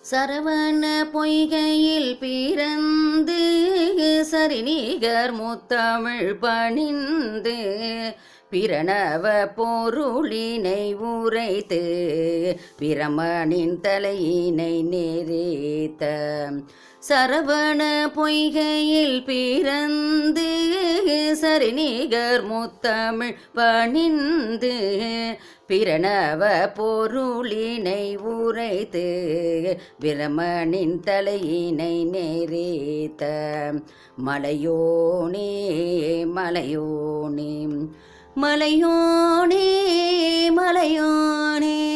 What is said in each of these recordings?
சரவண பொய்கையில் பிறந்து சரிநீகர் முத்தமிழ் பணிந்து பிரணவ பொருளினை உரைத்து பிரமனின் தலையினை நெறித்த சரவண பொய்கையில் பிறந்து சரிநீகர் முத்தமிழ் பணிந்து பிரணவ பொருளினை உரைத்து பிரமனின் தலையினை நெறித்த மலையோனே மலையோனே மலையோனே மலையோனே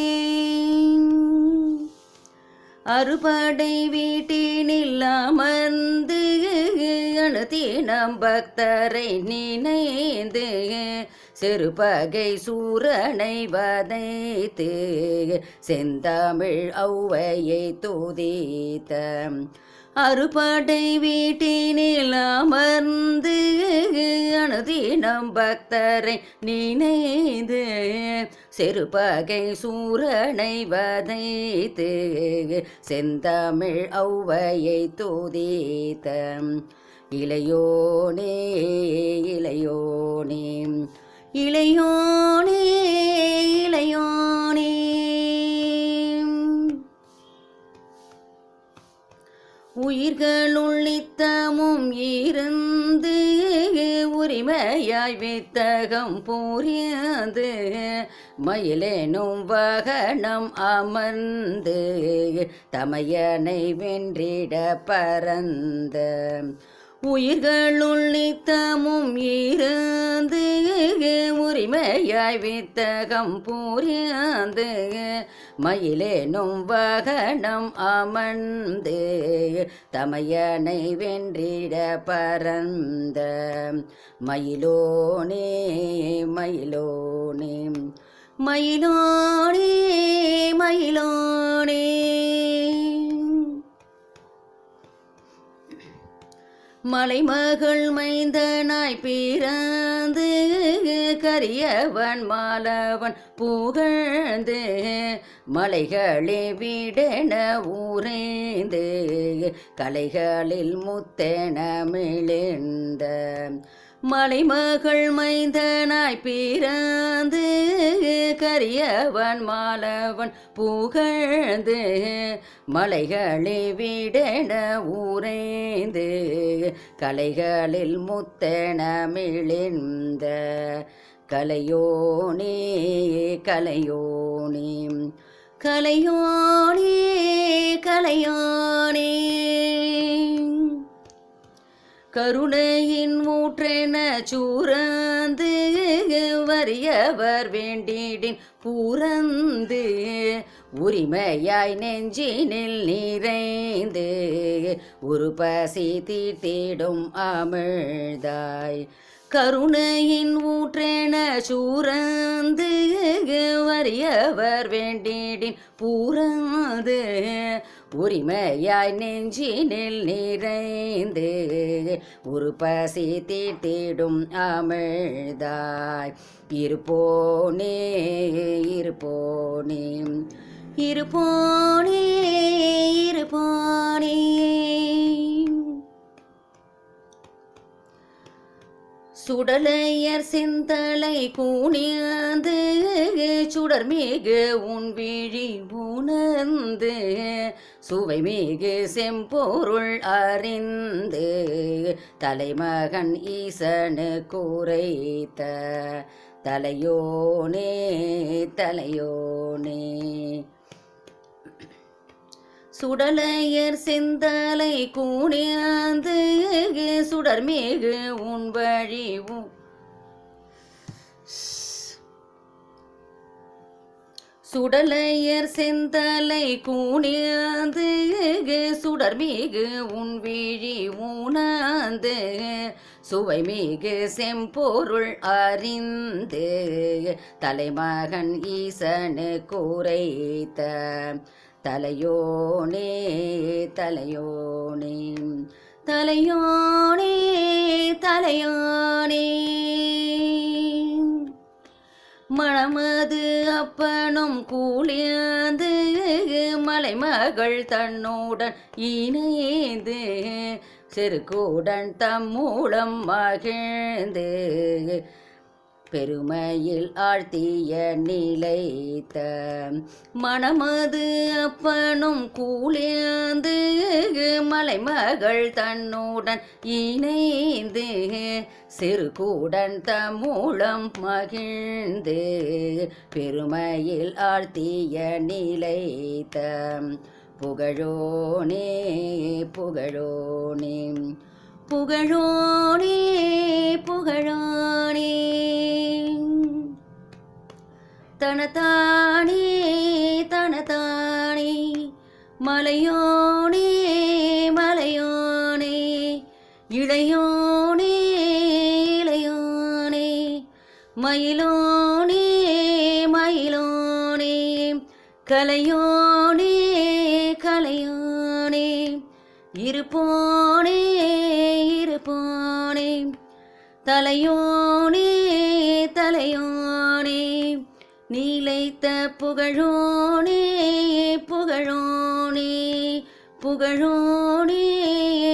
அறுபடை வீட்டினில் அமர்ந்து அணுதீனம் பக்தரை நினைந்து சிறுபகை சூரனை வதைத்து செந்தமிழ் ஔவையை துதித்த அறுபடை வீட்டினில் அமர்ந்து அணுதீனம் பக்தரை நினைந்து சிறுபகை சூரனை வதைத்து செந்தமிழ் ஔவையை துதித்த இளையோனே இளையோனே இளையோனே இளையோனே உயிர்களுள் நித்தமும் இருந்து உரிமையாய் வித்தகம் புரியாது மயிலேனும் வாகனம் அமர்ந்து தமையனை வென்றிட பரந்த உயிர்களுள் நித்தமும் இருந்து உரிமையாய் வித்தகம் புரியாது மயிலேனும் வாகனம் அமர்ந்து தமையனை வென்றிட பரந்த மயிலோனே மயிலோனே மயிலோனே மயிலோனே மலைமகள் மைந்தனாய் பிறந்து கரியவன் மாலவன் புகழ்ந்து மலைகளே வீடென ஊரேந்து கலைகளில் முத்தென மிளிர்ந்த மலைமகள் மைந்தனாய் பிறந்து கரியவன் மாலவன் புகழ்ந்து மலைகளே வீடென ஊரேந்து கலைகளில் முத்தென மிளிர்ந்த கலையோனே கலையோனே கலையோனே கலையோனே கருணையின் ஊற்றென சூரந்து வறியவர் வேண்டிடின் பூரந்து உரிமையாய் நெஞ்சினில் நிறைந்து ஒரு பசி தீட்டிடும் அமிழ்தாய் கருணையின் ஊற்றென சூரந்து வறியவர் வேண்டிடின் பூரந்து உரிமையாய் நெஞ்சினில் நிறைந்து ஒரு பசி தீட்டிடும் அமிழ்தாய் இருப்போனே இருப்போனே இருப்போனே இருப்போனே சுடலையர் சிந்தலை கூணியந்து சுடர் மிகு உன் விழி உணர்ந்து சுவை மிகு செம்பொருள் அறிந்து தலைமகன் ஈசனு குறைத்த தலையோனே தலையோனே சுடலையர் சிந்தலை கூணியாந்து சுடர் மிகு உன் வழி உ- சுடலையர் செந்தலை கூணியாந்து சுடர் மிகு உன் விழி ஊனாந்து சுவை மிகு செம்பொருள் அறிந்து தலைமகன் ஈசனு குறைத்த தலையோனே தலையோனே தலையோனே தலையோனே மணமது அப்பனும் கூலியந்து மலைமகள் தன்னுடன் இணைந்து செருக்குடன் தம் மூலம் மகிழ்ந்து பெருமையில் ஆழ்த்திய நிலைத்த மணமது அப்பனும் கூலியந்து மலைமகள் தன்னுடன் இணைந்து சிறுகூடன் தமூலம் மகிழ்ந்து பெருமையில் ஆழ்த்திய நிலைத்த புகழோனே புகழோனே புகழோனே புகழோனே தனதானே தனதானே மலையோனே மலையோனே இளையோனே இளையோனே மயிலோனே மயிலோனே கலையோனே கலையோனே இருப்போனே இருப்போனே தலையோனே தலையோனே நீலைத்த புகழோனே புகழோனே புகழோனே